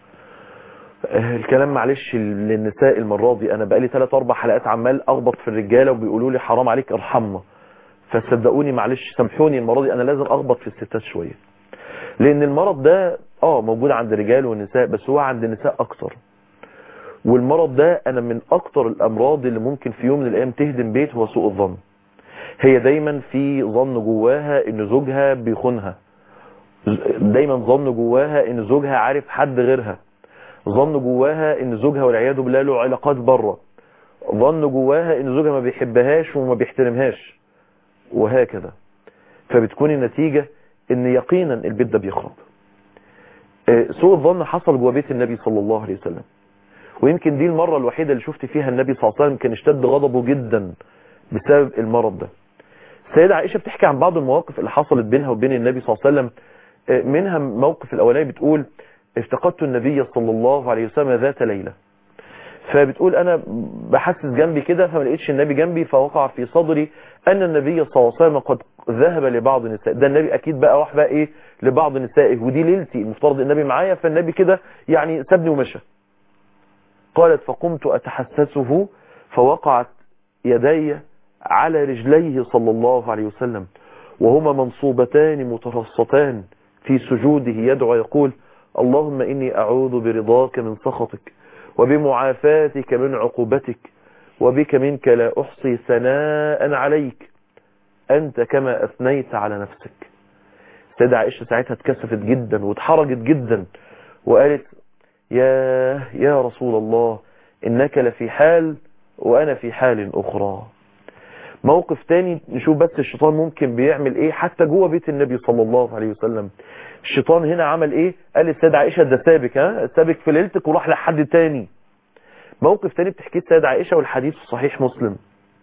الكلام معلش للنساء المرة دي انا بقالي 3 4 حلقات عمال اخبط في الرجالة وبيقولوا لي حرام عليك ارحمنا فصدقوني معلش سامحوني المرة دي انا لازم اخبط في الستات شوية لان المرض ده اه موجود عند الرجال والنساء بس هو عند النساء اكتر والمرض ده انا من اكتر الامراض اللي ممكن في يوم من الايام تهدم بيت هو سوء الظن هي دايما في ظن جواها ان زوجها بيخونها دايما ظن جواها ان زوجها عارف حد غيرها ظن جواها ان زوجها والعياذ بالله له علاقات بره ظن جواها ان زوجها ما بيحبهاش وما بيحترمهاش وهكذا فبتكون النتيجة ان يقينا البيت ده بيخرب سوء الظن حصل جوه بيت النبي صلى الله عليه وسلم ويمكن دي المرة الوحيدة اللي شفت فيها النبي صلى الله عليه وسلم كان اشتد غضبه جدا بسبب المرض ده السيدة عائشة بتحكي عن بعض المواقف اللي حصلت بينها وبين النبي صلى الله عليه وسلم منها موقف الاولاني بتقول افتقدت النبي صلى الله عليه وسلم ذات ليلة فبتقول انا بحسس جنبي كده فما لقيتش النبي جنبي فوقع في صدري ان النبي صلى الله عليه وسلم قد ذهب لبعض النساء ده النبي اكيد بقى راح بقى ايه لبعض نسائه ودي ليلتي المفترض النبي معايا فالنبي كده يعني سابني ومشى قالت فقمت اتحسسه فوقعت يدي على رجليه صلى الله عليه وسلم وهما منصوبتان مترصتان في سجوده يدعو يقول اللهم إني أعوذ برضاك من سخطك وبمعافاتك من عقوبتك وبك منك لا أحصي ثناء عليك أنت كما أثنيت على نفسك سيدة عائشة ساعتها اتكسفت جدا واتحرجت جدا وقالت يا يا رسول الله إنك لفي حال وأنا في حال أخرى موقف تاني نشوف بس الشيطان ممكن بيعمل ايه حتى جوه بيت النبي صلى الله عليه وسلم الشيطان هنا عمل ايه قال السيدة عائشة ده سابك ها سابك في ليلتك وراح لحد تاني موقف تاني بتحكيه السيدة عائشة والحديث في صحيح مسلم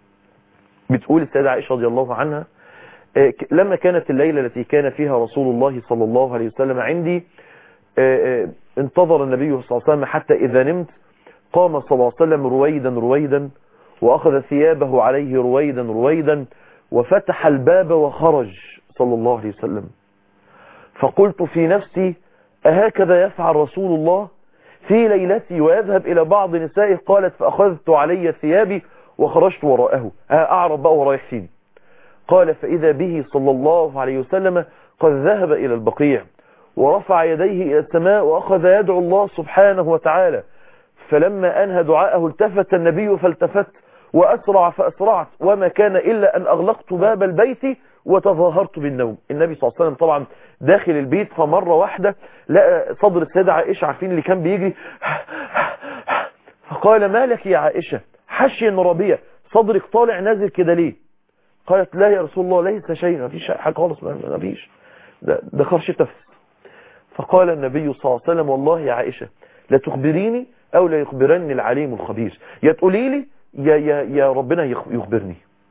بتقول السيدة عائشة رضي الله عنها آه، ك- لما كانت الليلة التي كان فيها رسول الله صلى الله عليه وسلم عندي آه، آه، انتظر النبي صلى الله عليه وسلم حتى إذا نمت قام صلى الله عليه وسلم رويدا رويدا وأخذ ثيابه عليه رويدا رويدا وفتح الباب وخرج صلى الله عليه وسلم فقلت في نفسي أهكذا يفعل رسول الله في ليلتي ويذهب إلى بعض نسائه قالت فأخذت علي ثيابي وخرجت وراءه ها أعرف بقى ورايح فين قال فإذا به صلى الله عليه وسلم قد ذهب إلى البقيع ورفع يديه إلى السماء وأخذ يدعو الله سبحانه وتعالى فلما أنهى دعاءه التفت النبي فالتفت وأسرع فأسرعت وما كان إلا أن أغلقت باب البيت وتظاهرت بالنوم النبي صلى الله عليه وسلم طبعا داخل البيت فمرة واحدة لقى صدر السيدة عائشة عارفين اللي كان بيجري فقال ما لك يا عائشة حشي النرابية صدرك طالع نازل كده ليه قالت لا يا رسول الله ليس شيء ما فيش حاجة خالص ما فيش ده, ده خرش تفس فقال النبي صلى الله عليه وسلم والله يا عائشة لا تخبريني أو لا يخبرني العليم الخبير يا تقولي لي يا, يا, يا ربنا يخ- يخبرني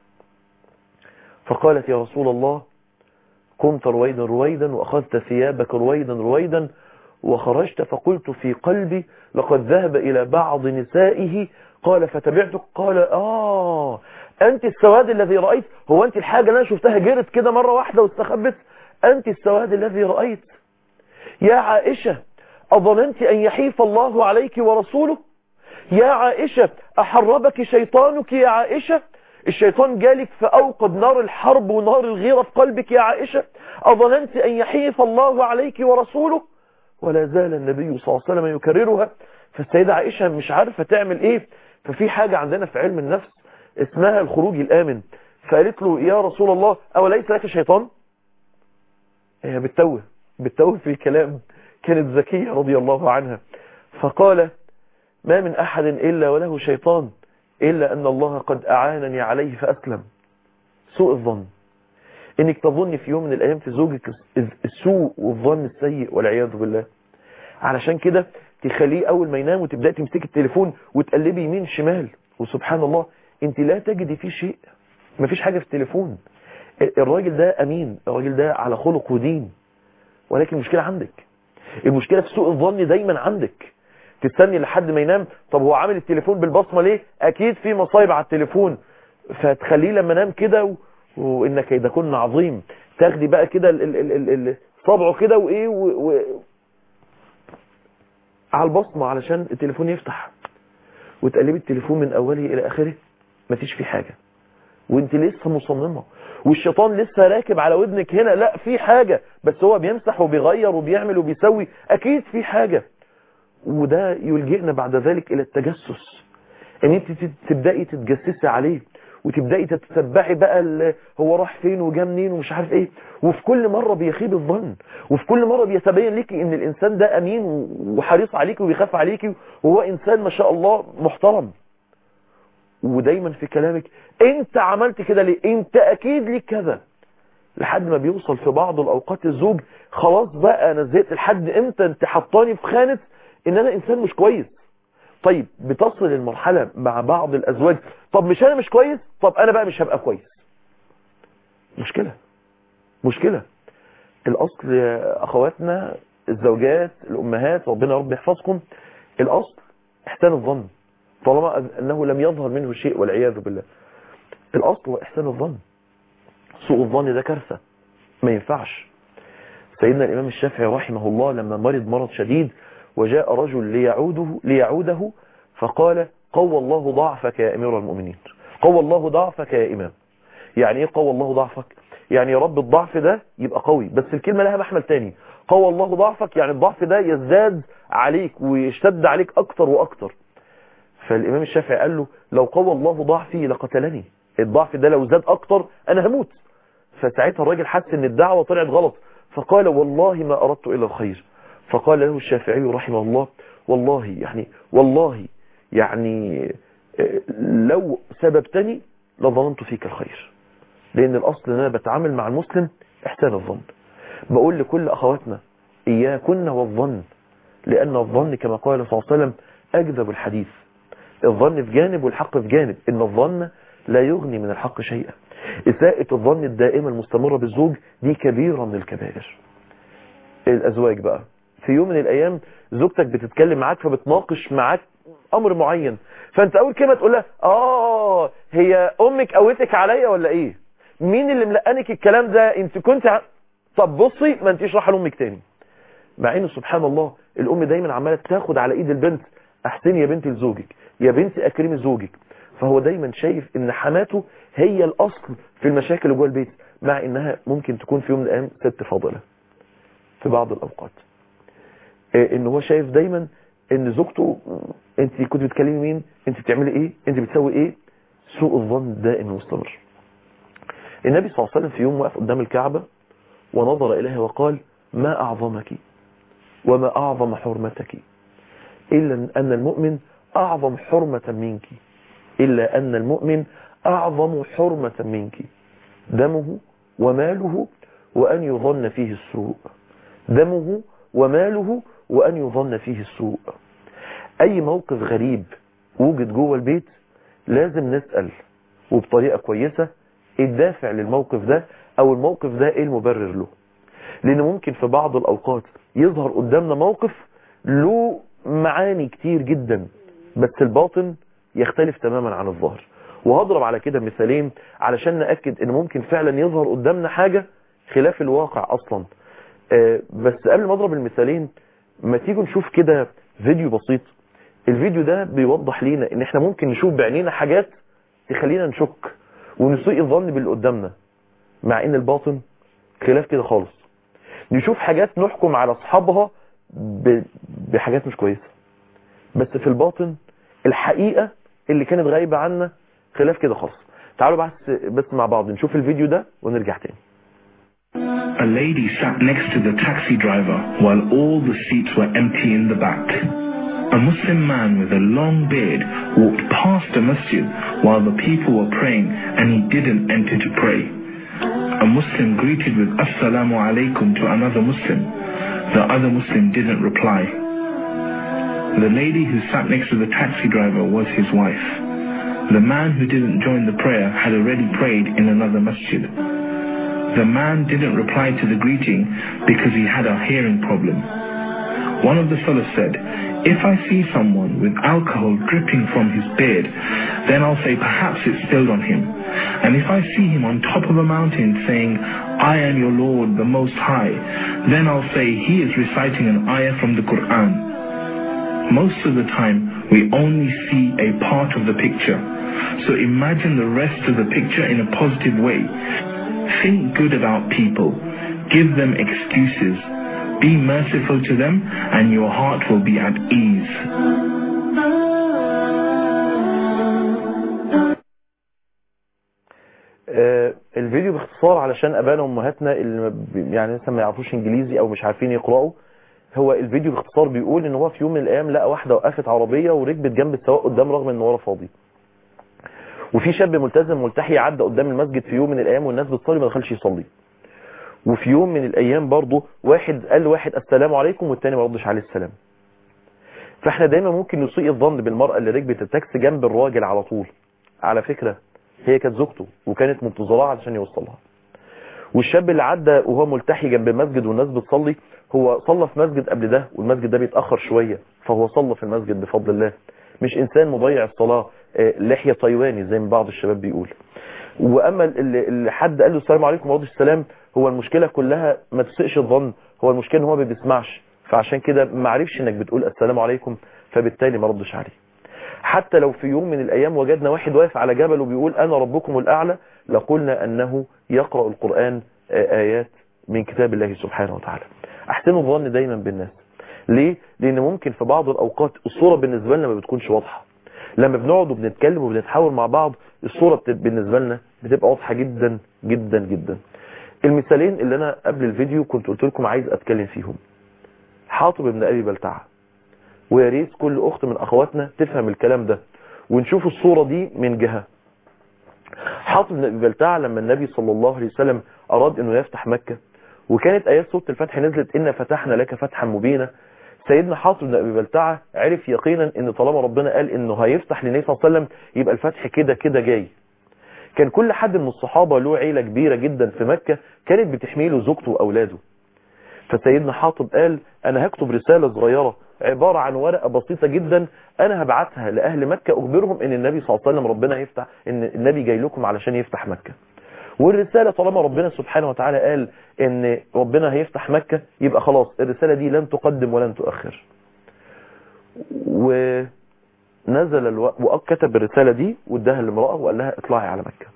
فقالت يا رسول الله قمت رويدا رويدا وأخذت ثيابك رويدا رويدا وخرجت فقلت في قلبي لقد ذهب إلى بعض نسائه قال فتبعتك قال آه أنت السواد الذي رأيت هو أنت الحاجة اللي أنا شفتها جرت كده مرة واحدة واستخبت أنت السواد الذي رأيت يا عائشة أظننت أن يحيف الله عليك ورسوله يا عائشة أحربك شيطانك يا عائشة الشيطان جالك فأوقد نار الحرب ونار الغيرة في قلبك يا عائشة أظننت أن يحيف الله عليك ورسوله ولا زال النبي صلى الله عليه وسلم يكررها فالسيدة عائشة مش عارفة تعمل ايه ففي حاجة عندنا في علم النفس اسمها الخروج الآمن فقالت له يا رسول الله أوليس لك شيطان هي بتتوه بتتوه في الكلام كانت ذكية رضي الله عنها فقال ما من أحد إلا وله شيطان إلا أن الله قد أعانني عليه فأسلم سوء الظن إنك تظن في يوم من الأيام في زوجك السوء والظن السيء والعياذ بالله علشان كده تخليه أول ما ينام وتبدأ تمسك التليفون وتقلبي يمين شمال وسبحان الله انت لا تجدي فيه شيء مفيش حاجة في التليفون الراجل ده أمين الراجل ده على خلق ودين ولكن المشكلة عندك المشكلة في سوء الظن دايما عندك تستني لحد ما ينام طب هو عامل التليفون بالبصمة ليه اكيد في مصايب على التليفون فتخليه لما نام كده و... وان كيدكن عظيم تاخدي بقى كده ال... ال... ال... ال... صبعه كده وايه و... و... على البصمة علشان التليفون يفتح وتقلبي التليفون من اوله الى اخره مفيش فيه حاجة وانت لسه مصممة والشيطان لسه راكب على ودنك هنا لا في حاجة بس هو بيمسح وبيغير وبيعمل وبيسوي اكيد في حاجة وده يلجئنا بعد ذلك الى التجسس ان انت تبدأي تتجسسي عليه وتبدأي تتتبعي بقى هو راح فين وجا منين ومش عارف ايه وفي كل مرة بيخيب الظن وفي كل مرة بيتبين لك ان الانسان ده امين وحريص عليك وبيخاف عليك وهو انسان ما شاء الله محترم ودايما في كلامك انت عملت كده ليه انت اكيد ليك كذا لحد ما بيوصل في بعض الاوقات الزوج خلاص بقى انا زهقت لحد امتى انت حطاني في خانة ان انا انسان مش كويس طيب بتصل المرحلة مع بعض الازواج طب مش انا مش كويس طب انا بقى مش هبقى كويس مشكلة مشكلة الاصل يا اخواتنا الزوجات الامهات ربنا رب يحفظكم الاصل احسان الظن طالما انه لم يظهر منه شيء والعياذ بالله الاصل هو احسان الظن سوء الظن ده كارثة ما ينفعش سيدنا الامام الشافعي رحمه الله لما مرض مرض شديد وجاء رجل ليعوده ليعوده فقال قوى الله ضعفك يا امير المؤمنين قوى الله ضعفك يا امام يعني ايه قوى الله ضعفك يعني يا رب الضعف ده يبقى قوي بس الكلمة لها محمل تاني قوى الله ضعفك يعني الضعف ده يزداد عليك ويشتد عليك اكتر واكتر فالامام الشافعي قال له لو قوى الله ضعفي لقتلني الضعف ده لو زاد اكتر انا هموت فساعتها الراجل حس ان الدعوة طلعت غلط فقال والله ما اردت الا الخير فقال له الشافعي رحمه الله والله يعني والله يعني لو سببتني لظننت فيك الخير لان الاصل ان انا بتعامل مع المسلم احسان الظن بقول لكل اخواتنا اياكن والظن لان الظن كما قال صلى الله عليه وسلم اكذب الحديث الظن في جانب والحق في جانب ان الظن لا يغني من الحق شيئا إساءة الظن الدائمة المستمرة بالزوج دي كبيرة من الكبائر الأزواج بقى في يوم من الأيام زوجتك بتتكلم معاك فبتناقش معاك أمر معين فأنت أول كلمة تقول لها آه هي أمك قوتك عليا ولا إيه مين اللي ملقنك الكلام ده أنت كنت ع... طب بصي ما أنتيش رايحه لأمك تاني مع إن سبحان الله الأم دايما عمالة تاخد على إيد البنت أحسني يا بنتي لزوجك يا بنتي أكرمي زوجك فهو دايما شايف ان حماته هي الاصل في المشاكل اللي جوه البيت مع انها ممكن تكون في يوم من الايام ست فاضله في بعض الاوقات إيه ان هو شايف دايما ان زوجته انت كنت بتكلمي مين انت بتعملي ايه انت بتسوي ايه سوء الظن دائم مستمر النبي صلى الله عليه وسلم في يوم وقف قدام الكعبة ونظر إليها وقال ما أعظمك وما أعظم حرمتك إلا أن المؤمن أعظم حرمة منك إلا أن المؤمن أعظم حرمة منك دمه وماله وأن يظن فيه السوء دمه وماله وأن يظن فيه السوء أي موقف غريب وجد جوه البيت لازم نسأل وبطريقة كويسة الدافع للموقف ده أو الموقف ده إيه المبرر له لأن ممكن في بعض الأوقات يظهر قدامنا موقف له معاني كتير جدا بس الباطن يختلف تماما عن الظاهر وهضرب على كده مثالين علشان نأكد ان ممكن فعلا يظهر قدامنا حاجة خلاف الواقع اصلا آه بس قبل ما اضرب المثالين ما تيجوا نشوف كده فيديو بسيط الفيديو ده بيوضح لينا ان احنا ممكن نشوف بعينينا حاجات تخلينا نشك ونسيء الظن باللي قدامنا مع ان الباطن خلاف كده خالص نشوف حاجات نحكم على اصحابها بحاجات مش كويسة بس في الباطن الحقيقة اللي كانت غايبة عنا خلاف كده خالص تعالوا بس بس مع بعض نشوف الفيديو ده ونرجع تاني A lady sat next to the taxi driver while all the seats were empty in the back. A Muslim man with a long beard walked past the masjid while the people were praying and he didn't enter to pray. A Muslim greeted with Assalamu alaikum to another Muslim. The other Muslim didn't reply. The lady who sat next to the taxi driver was his wife. The man who didn't join the prayer had already prayed in another masjid. The man didn't reply to the greeting because he had a hearing problem. One of the fellows said, if I see someone with alcohol dripping from his beard, then I'll say perhaps it spilled on him. And if I see him on top of a mountain saying, I am your Lord, the Most High, then I'll say he is reciting an ayah from the Quran. Most of the time, we only see a part of the picture. So imagine the rest of the picture in a positive way. Think good about people. Give them excuses. Be merciful to them and your heart will be at ease. آه الفيديو باختصار علشان ابانا وامهاتنا اللي يعني لسه ما يعرفوش انجليزي او مش عارفين يقراوا هو الفيديو باختصار بيقول ان هو في يوم من الايام لقى واحده وقفت عربيه وركبت جنب السواق قدام رغم ان ورا فاضي وفي شاب ملتزم ملتحي عدى قدام المسجد في يوم من الايام والناس بتصلي ما دخلش يصلي وفي يوم من الايام برضه واحد قال لواحد السلام عليكم والتاني ما ردش عليه السلام فاحنا دايما ممكن نسيء الظن بالمراه اللي ركبت التاكسي جنب الراجل على طول على فكره هي كانت زوجته وكانت منتظراه علشان يوصلها والشاب اللي عدى وهو ملتحي جنب المسجد والناس بتصلي هو صلى في مسجد قبل ده والمسجد ده بيتاخر شويه فهو صلى في المسجد بفضل الله مش انسان مضيع الصلاه لحيه تايواني زي ما بعض الشباب بيقول واما اللي حد قال له السلام عليكم ورحمه السلام هو المشكله كلها ما تسئش الظن هو المشكله ان هو ما بيسمعش فعشان كده ما عرفش انك بتقول السلام عليكم فبالتالي ما ردش عليه حتى لو في يوم من الايام وجدنا واحد واقف على جبل وبيقول انا ربكم الاعلى لقلنا انه يقرا القران ايات من كتاب الله سبحانه وتعالى احسنوا الظن دايما بالناس ليه لان ممكن في بعض الاوقات الصوره بالنسبه لنا ما بتكونش واضحه لما بنقعد وبنتكلم وبنتحاور مع بعض الصورة بالنسبة لنا بتبقى واضحة جدا جدا جدا المثالين اللي انا قبل الفيديو كنت قلت لكم عايز اتكلم فيهم حاطب بن ابي بلتعه ويا ريت كل اخت من اخواتنا تفهم الكلام ده ونشوف الصورة دي من جهة حاطب بن ابي بلتعه لما النبي صلى الله عليه وسلم اراد انه يفتح مكة وكانت ايات سورة الفتح نزلت ان فتحنا لك فتحا مبينا سيدنا حاطب بن ابي بلتعه عرف يقينا ان طالما ربنا قال انه هيفتح للنبي صلى الله عليه وسلم يبقى الفتح كده كده جاي كان كل حد من الصحابة له عيلة كبيرة جدا في مكة كانت بتحميله زوجته وأولاده فسيدنا حاطب قال أنا هكتب رسالة صغيرة عبارة عن ورقة بسيطة جدا أنا هبعتها لأهل مكة أخبرهم إن النبي صلى الله عليه وسلم ربنا يفتح إن النبي جاي لكم علشان يفتح مكة والرسالة طالما ربنا سبحانه وتعالى قال إن ربنا هيفتح مكة يبقى خلاص الرسالة دي لن تقدم ولن تؤخر ونزل الو... وكتب الرسالة دي واداها لامرأة وقال لها اطلعي على مكة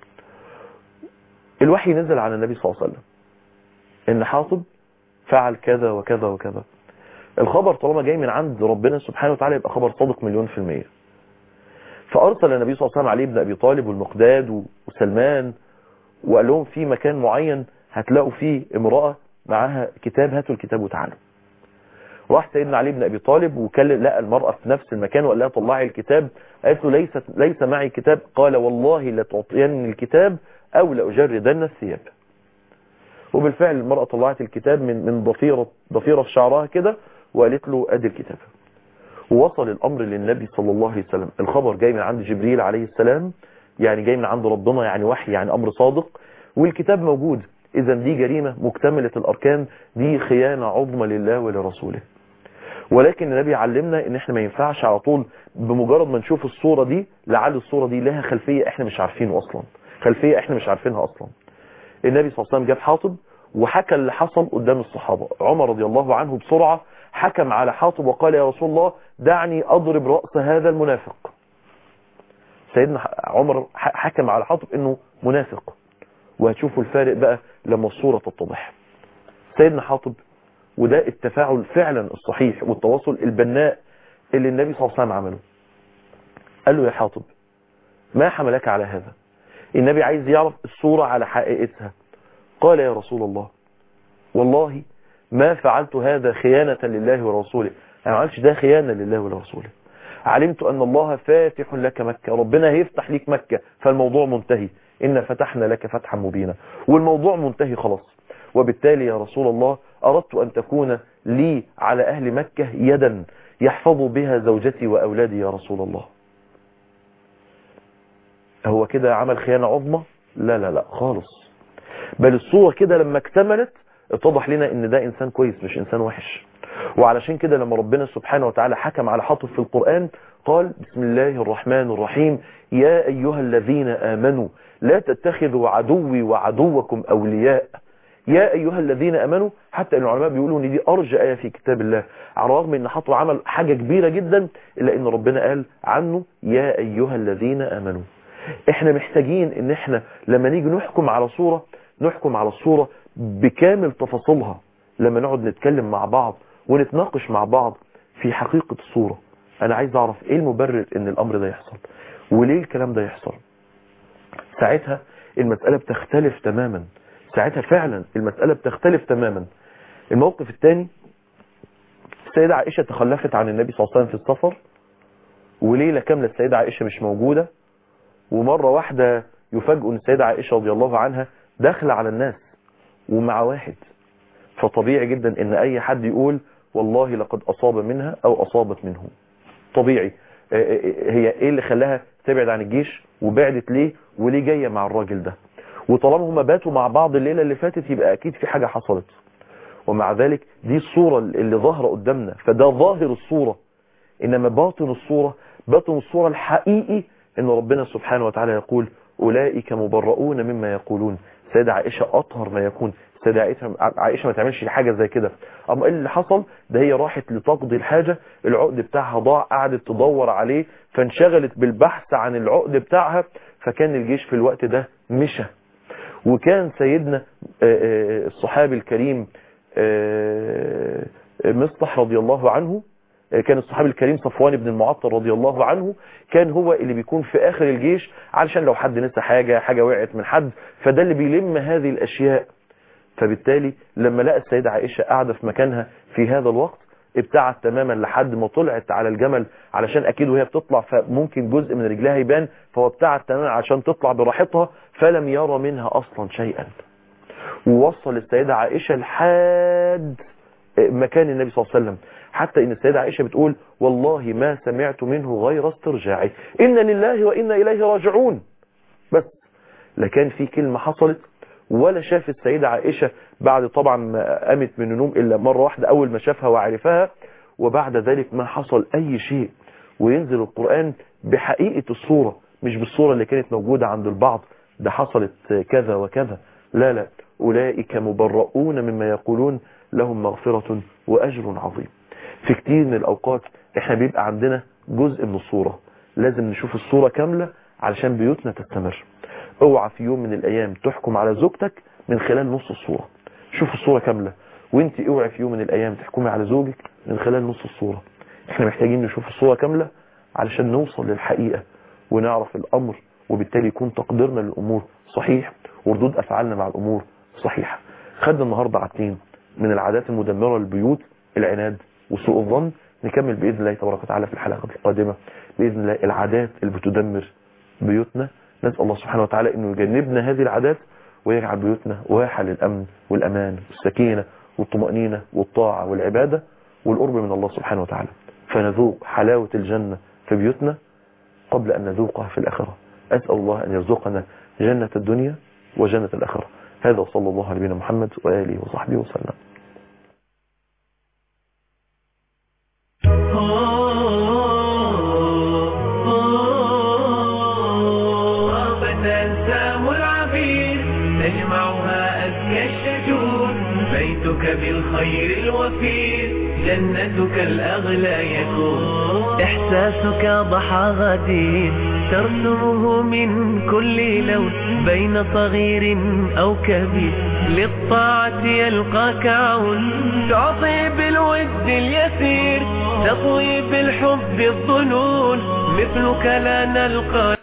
الوحي نزل على النبي صلى الله عليه وسلم ان حاطب فعل كذا وكذا وكذا الخبر طالما جاي من عند ربنا سبحانه وتعالى يبقى خبر صادق مليون في المية فأرسل النبي صلى الله عليه وسلم علي بن أبي طالب والمقداد وسلمان وقال لهم في مكان معين هتلاقوا فيه امرأة معاها كتاب هاتوا الكتاب وتعالوا راح سيدنا علي بن أبي طالب وكلم لقى المرأة في نفس المكان وقال لها طلعي الكتاب قالت له ليس, ليس معي كتاب قال والله لتعطيني الكتاب أو لأجردن الثياب وبالفعل المرأة طلعت الكتاب من من ضفيرة ضفيرة في شعرها كده وقالت له ادي الكتاب ووصل الامر للنبي صلى الله عليه وسلم الخبر جاي من عند جبريل عليه السلام يعني جاي من عند ربنا يعني وحي يعني امر صادق والكتاب موجود اذا دي جريمة مكتملة الاركان دي خيانة عظمى لله ولرسوله ولكن النبي علمنا ان احنا ما ينفعش على طول بمجرد ما نشوف الصورة دي لعل الصورة دي لها خلفية احنا مش عارفينه اصلا خلفية احنا مش عارفينها اصلا النبي صلى الله عليه وسلم جاب حاطب وحكى اللي حصل قدام الصحابة عمر رضي الله عنه بسرعة حكم على حاطب وقال يا رسول الله دعني أضرب رأس هذا المنافق سيدنا عمر حكم على حاطب انه منافق وهتشوفوا الفارق بقى لما الصورة تتضح سيدنا حاطب وده التفاعل فعلا الصحيح والتواصل البناء اللي النبي صلى الله عليه وسلم عمله قال له يا حاطب ما حملك على هذا النبي عايز يعرف الصورة على حقيقتها قال يا رسول الله والله ما فعلت هذا خيانة لله ورسوله أنا ما عملتش ده خيانة لله ورسوله علمت أن الله فاتح لك مكة ربنا هيفتح لك مكة فالموضوع منتهي إن فتحنا لك فتحا مبينا والموضوع منتهي خلاص وبالتالي يا رسول الله أردت أن تكون لي على أهل مكة يدا يحفظ بها زوجتي وأولادي يا رسول الله هو كده عمل خيانة عظمى لا لا لا خالص بل الصورة كده لما اكتملت اتضح لنا ان ده انسان كويس مش انسان وحش وعلشان كده لما ربنا سبحانه وتعالى حكم على حاطب في القرآن قال بسم الله الرحمن الرحيم يا أيها الذين آمنوا لا تتخذوا عدوي وعدوكم أولياء يا أيها الذين أمنوا حتى أن العلماء بيقولوا ان دي أرجى آية في كتاب الله على الرغم ان حاطب عمل حاجة كبيرة جدا إلا ان ربنا قال عنه يا أيها الذين آمنوا احنا محتاجين ان احنا لما نيجي نحكم على صورة نحكم على الصورة بكامل تفاصيلها لما نقعد نتكلم مع بعض ونتناقش مع بعض في حقيقة الصورة انا عايز اعرف ايه المبرر ان الامر ده يحصل وليه الكلام ده يحصل ساعتها المسألة بتختلف تماما ساعتها فعلا المسألة بتختلف تماما الموقف الثاني السيدة عائشة تخلفت عن النبي صلى الله عليه وسلم في السفر وليلة كاملة السيدة عائشة مش موجودة ومرة واحدة يفاجئوا ان السيدة عائشة رضي الله عنها داخلة على الناس ومع واحد فطبيعي جدا ان اي حد يقول والله لقد اصاب منها او اصابت منه طبيعي هي ايه اللي خلاها تبعد عن الجيش وبعدت ليه وليه جاية مع الراجل ده وطالما هما باتوا مع بعض الليلة اللي فاتت يبقى اكيد في حاجة حصلت ومع ذلك دي الصورة اللي ظاهرة قدامنا فده ظاهر الصورة انما باطن الصورة باطن الصورة الحقيقي ان ربنا سبحانه وتعالى يقول اولئك مبرؤون مما يقولون سيدة عائشة اطهر ما يكون سيدة عائشة ما تعملش حاجة زي كده اما ايه اللي حصل ده هي راحت لتقضي الحاجة العقد بتاعها ضاع قعدت تدور عليه فانشغلت بالبحث عن العقد بتاعها فكان الجيش في الوقت ده مشى وكان سيدنا الصحابي الكريم مصطح رضي الله عنه كان الصحابي الكريم صفوان بن المعطل رضي الله عنه كان هو اللي بيكون في آخر الجيش علشان لو حد نسى حاجة حاجة وقعت من حد فده اللي بيلم هذه الأشياء فبالتالي لما لقى السيدة عائشة قاعدة في مكانها في هذا الوقت ابتعد تماما لحد ما طلعت على الجمل علشان اكيد وهي بتطلع فممكن جزء من رجلها يبان فهو ابتعد تماما عشان تطلع براحتها فلم يرى منها اصلا شيئا ووصل السيدة عائشة لحد مكان النبي صلى الله عليه وسلم حتى ان السيدة عائشة بتقول والله ما سمعت منه غير استرجاعي إن لله وإنا إليه راجعون بس لا كان في كلمة حصلت ولا شاف السيدة عائشة بعد طبعا ما قامت من النوم إلا مرة واحدة أول ما شافها وعرفها وبعد ذلك ما حصل أي شيء وينزل القرآن بحقيقة الصورة مش بالصورة اللي كانت موجودة عند البعض ده حصلت كذا وكذا لا لا أولئك مبرؤون مما يقولون لهم مغفرة وأجر عظيم في كتير من الأوقات احنا بيبقى عندنا جزء من الصورة لازم نشوف الصورة كاملة علشان بيوتنا تستمر اوعى في يوم من الأيام تحكم على زوجتك من خلال نص الصورة شوف الصورة كاملة وانت اوعى في يوم من الأيام تحكمي على زوجك من خلال نص الصورة احنا محتاجين نشوف الصورة كاملة علشان نوصل للحقيقة ونعرف الأمر وبالتالي يكون تقديرنا للأمور صحيح وردود أفعالنا مع الأمور صحيحة خدنا النهاردة عادتين من العادات المدمرة للبيوت العناد وسوء الظن نكمل بإذن الله تبارك وتعالى في الحلقة القادمة بإذن الله العادات اللي بتدمر بيوتنا نسأل الله سبحانه وتعالى أنه يجنبنا هذه العادات ويجعل بيوتنا واحة للأمن والأمان والسكينة والطمأنينة والطاعة والعبادة والقرب من الله سبحانه وتعالى فنذوق حلاوة الجنة في بيوتنا قبل أن نذوقها في الآخرة أسأل الله أن يرزقنا جنة الدنيا وجنة الآخرة هذا صلى الله على نبينا محمد وآله وصحبه وسلم طابت أنسام العبير تجمعها أزكى الشجون بيتك بالخير الوفير جنتك الأغلى يكون إحساسك ضحى غدير ترسمه من كل لون بين صغير أو كبير للطاعة يلقاك عون تعطي بالود اليسير تطوي بالحب الظنون مثلك لا نلقى